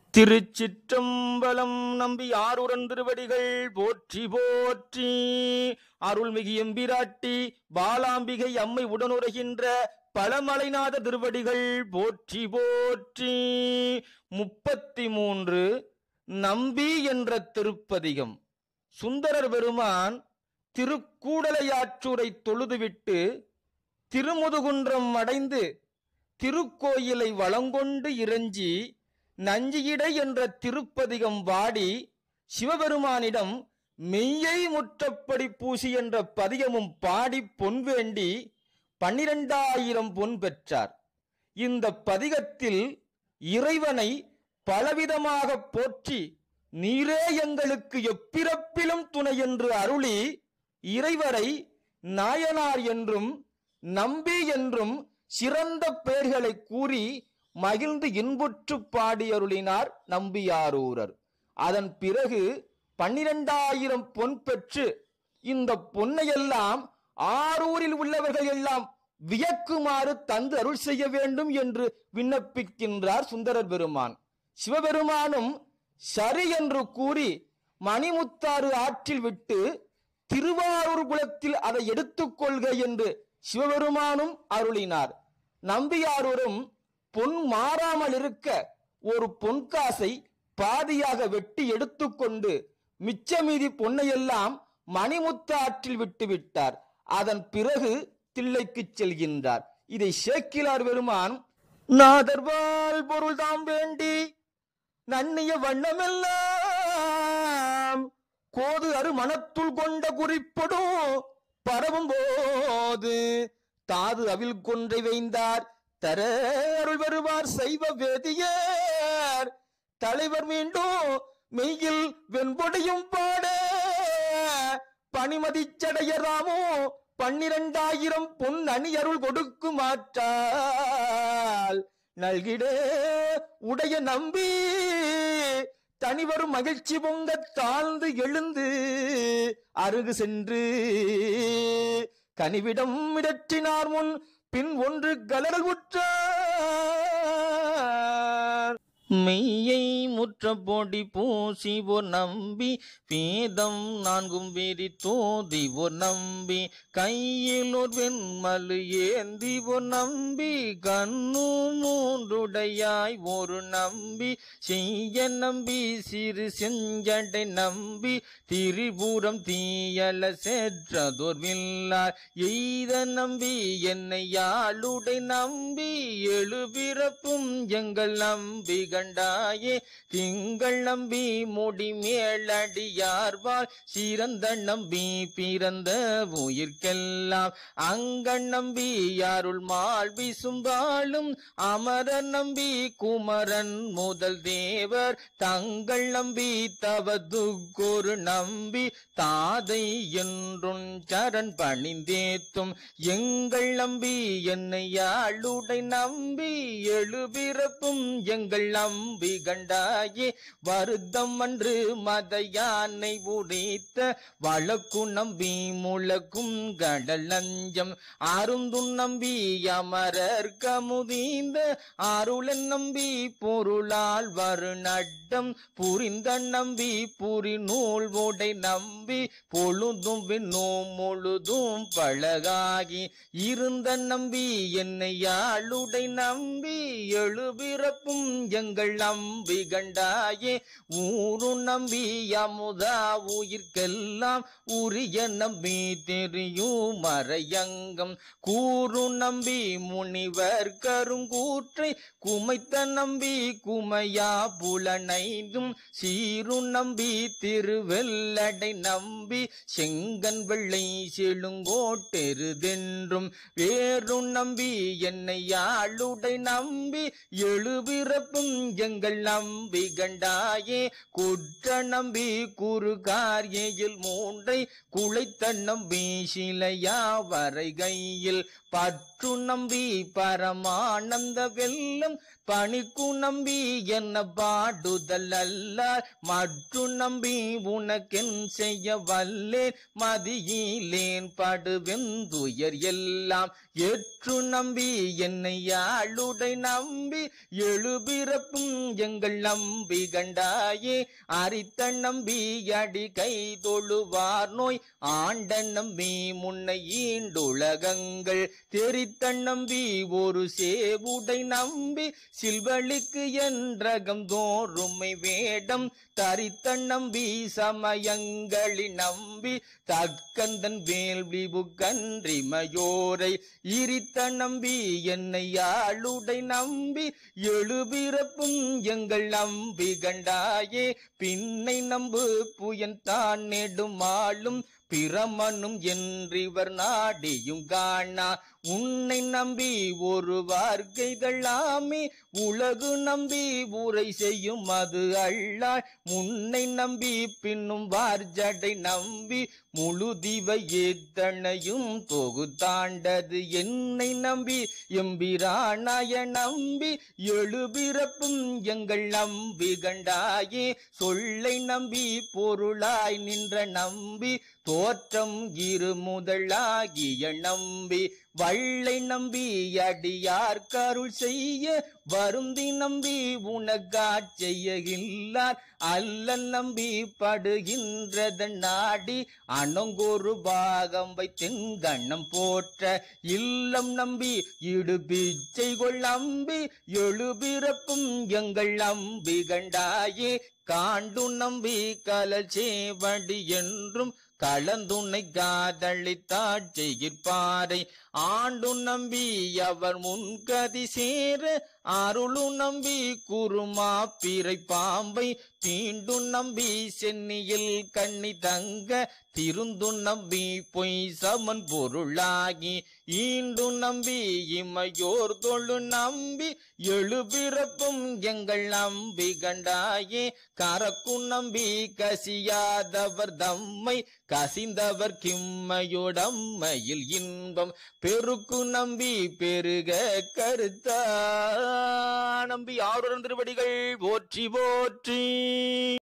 திருச்சிற்றம்பலம் நம்பி ஆருடன் திருவடிகள் போற்றி போற்றி அருள்மிகு எம்பிராட்டி பாலாம்பிகை அம்மை உடனுரைகின்ற பழமலைநாத திருவடிகள் போற்றி போற்றி முப்பத்தி மூன்று நம்பி என்ற திருப்பதிகம் சுந்தரர் பெருமான் திருக்கூடலையாற்றூரை தொழுதுவிட்டு திருமுதுகுன்றம் அடைந்து திருக்கோயிலை வளங்கொண்டு இறைஞ்சி நஞ்சியிடை என்ற திருப்பதிகம் பாடி சிவபெருமானிடம் மெய்யை முற்றப்படி பூசி என்ற பதிகமும் பாடி பொன் வேண்டி பன்னிரண்டாயிரம் பொன் பெற்றார் இந்த பதிகத்தில் இறைவனை பலவிதமாக போற்றி நீரே எங்களுக்கு எப்பிறப்பிலும் துணை என்று அருளி இறைவரை நாயனார் என்றும் நம்பி என்றும் சிறந்த பெயர்களை கூறி மகிழ்ந்து இன்புற்று பாடி அருளினார் நம்பியாரூரர் அதன் பிறகு பன்னிரண்டாயிரம் பொன் பெற்று இந்த பொன்னையெல்லாம் ஆரூரில் உள்ளவர்கள் எல்லாம் வியக்குமாறு தந்து அருள் செய்ய வேண்டும் என்று விண்ணப்பிக்கின்றார் சுந்தரர் பெருமான் சிவபெருமானும் சரி என்று கூறி மணிமுத்தாறு ஆற்றில் விட்டு திருவாரூர் குலத்தில் அதை எடுத்துக்கொள்க என்று சிவபெருமானும் அருளினார் நம்பியாரூரும் பொன் மாறாமல் இருக்க ஒரு பொன்காசை பாதியாக வெட்டி எடுத்துக்கொண்டு மிச்ச மீதி பொன்னையெல்லாம் மணிமுத்த ஆற்றில் விட்டு விட்டார் அதன் பிறகு தில்லைக்கு செல்கின்றார் இதை சேக்கிலார் பெருமான் நாதர்வால் பொருள் தாம் வேண்டி நன்னிய வண்ணமெல்லாம் கோது அரு மனத்துள் கொண்ட குறிப்படும் பரவும் போது தாது அவில் கொன்றை வைந்தார் தர அருள் வருவார் செய்வ வேதியர் தலைவர் மீண்டும் மெய்யில் வெண்பொடியும் பாட பனிமதி சடையராமோ பன்னிரண்டாயிரம் பொன் அணி அருள் கொடுக்குமாற்றால் நல்கிட உடைய நம்பி தனிவரும் மகிழ்ச்சி பொங்க தாழ்ந்து எழுந்து அருகு சென்று கனிவிடம் இடற்றினார் முன் பின் ஒன்று கலரல் உற்றார் மெய்யை முற்ற போடி பூசி ஓர் நம்பி வேதம் நான்கும் வேதி தோதி ஓர் நம்பி கையில் ஒரு வெண்மலு ஏந்தி ஓர் நம்பி கண்ணு மூன்றுடையாய் ஒரு நம்பி செய்ய நம்பி சிறு செஞ்சடை நம்பி திரிபுரம் தீயல செற்றதோர் வில்லார் எய்த நம்பி என்னை யாழுடை நம்பி எழுபிறப்பும் எங்கள் நம்பி கண்டாயே திங்கள் நம்பி முடி மேலடியார்வாள் சிறந்த நம்பி பிறந்த உயிர்க்கெல்லாம் அங்கண் நம்பி யாருள் மால் வீசும்பாலும் அமர நம்பி குமரன் முதல் தேவர் தங்கள் நம்பி தவதுக்கொரு நம்பி தாதை என்றுன் சரண் பணிந்தேத்தும் எங்கள் நம்பி என்னை ஆளுடை நம்பி எழுபிறப்பும் எங்கள் நம்பி கண்டாயே வருத்தம் அன்று மத யானை உடைத்த வழக்கு நம்பி முழக்கும் கடல் நஞ்சம் அருந்தும் நம்பி அமரர் கமுதீந்த அருளன் நம்பி பொருளால் வரு நட்டம் புரிந்த நம்பி புரி நூல் உடை நம்பி பொழுதும் விண்ணும் முழுதும் பழகாகி இருந்த நம்பி என்னை யாழுடை நம்பி எழுபிறப்பும் எங்கள் நம்பி கண்டாயே ஊரு நம்பி அமுதா உயிர்க்கெல்லாம் உரிய நம்பி தெரியும் மறையங்கம் கூறு நம்பி முனிவர் கருங்கூற்றை குமைத்த நம்பி குமையா புலனைந்தும் சீரு நம்பி திருவெல்லடை நம்பி செங்கன் வெள்ளை செழுங்கோட்டெருதென்றும் வேறு நம்பி என்னை ஆளுடை நம்பி எழுபிறப்பும் எங்கள் நம்பி கண்டாயே குற்ற நம்பி குறு காரியையில் மூன்றை குளைத்த நம்பி சிலையா வரை கையில் பற்று நம்பி பரமானந்த வெல்லம் பணிக்கு நம்பி என்ன பாடுதல் அல்லார் மற்று நம்பி உனக்கென் செய்ய வல்லேன் மதியிலேன் படுவெந்துயர் எல்லாம் ஏற்று நம்பி என்னை ஆளுடை நம்பி எழுபிறப்பும் எங்கள் நம்பி கண்டாயே அரித்த நம்பி அடி கை தொழுவார் நோய் ஆண்ட நம்பி முன்னை ஈண்டுலகங்கள் தெரித்த நம்பி ஒரு சேவுடை நம்பி சில்வழிக்கு என்றகம் தோறுமை வேடம் தரித்த நம்பி சமயங்களி நம்பி தக்கந்தன் வேள்வி புக்கன்றி மயோரை இரித்த நம்பி என்னை ஆளுடை நம்பி எழுபிறப்பும் எங்கள் நம்பி கண்டாயே பின்னை நம்பு புயன் தான் நெடுமாளும் பிரமனும் என்றிவர் நாடியும் காணா உன்னை நம்பி ஒரு வார்க்கைகளாமே உலகு நம்பி உரை செய்யும் அது அள்ளாள் முன்னை நம்பி பின்னும் வார்ஜடை நம்பி முழுதிவை ஏத்தனையும் தொகுத்தாண்டது என்னை நம்பி எம்பிரானாய நம்பி எழுபிறப்பும் எங்கள் நம்பி கண்டாயே சொல்லை நம்பி பொருளாய் நின்ற நம்பி தோற்றம் இரு முதலாகிய நம்பி வள்ளை நம்பி அடியார் கருள் செய்ய வருந்தி நம்பி உனக்காச் செய்யகில்லார் அல்ல நம்பி படுகின்றத நாடி அணங்கொரு பாகம் வைத்தெங்கண்ணம் போற்ற இல்லம் நம்பி இடு பிச்சை கொள் நம்பி எழுபிறப்பும் எங்கள் நம்பி கண்டாயே காண்டு நம்பி கலல் சேவடி என்றும் கலந்துனை காதளித்தாட் செய்கிற்பாரை ஆண்டு நம்பி அவர் முன்கதி சேர அருளு நம்பி குருமா பிறை பாம்பை தீண்டு நம்பி சென்னியில் கண்ணி தங்க திருந்து நம்பி பொய் சமன் பொருளாகி ஈண்டு நம்பி இமையோர் தொழு நம்பி எழுபிறப்பும் எங்கள் நம்பி கண்டாயே கரக்கு நம்பி கசியாதவர் தம்மை கசிந்தவர் கிம்மையோடம்மையில் இன்பம் பெருக்கு நம்பி பெருக கருத்தா நம்பி ஆறுடன் திருவடிகள் போற்றி போற்றி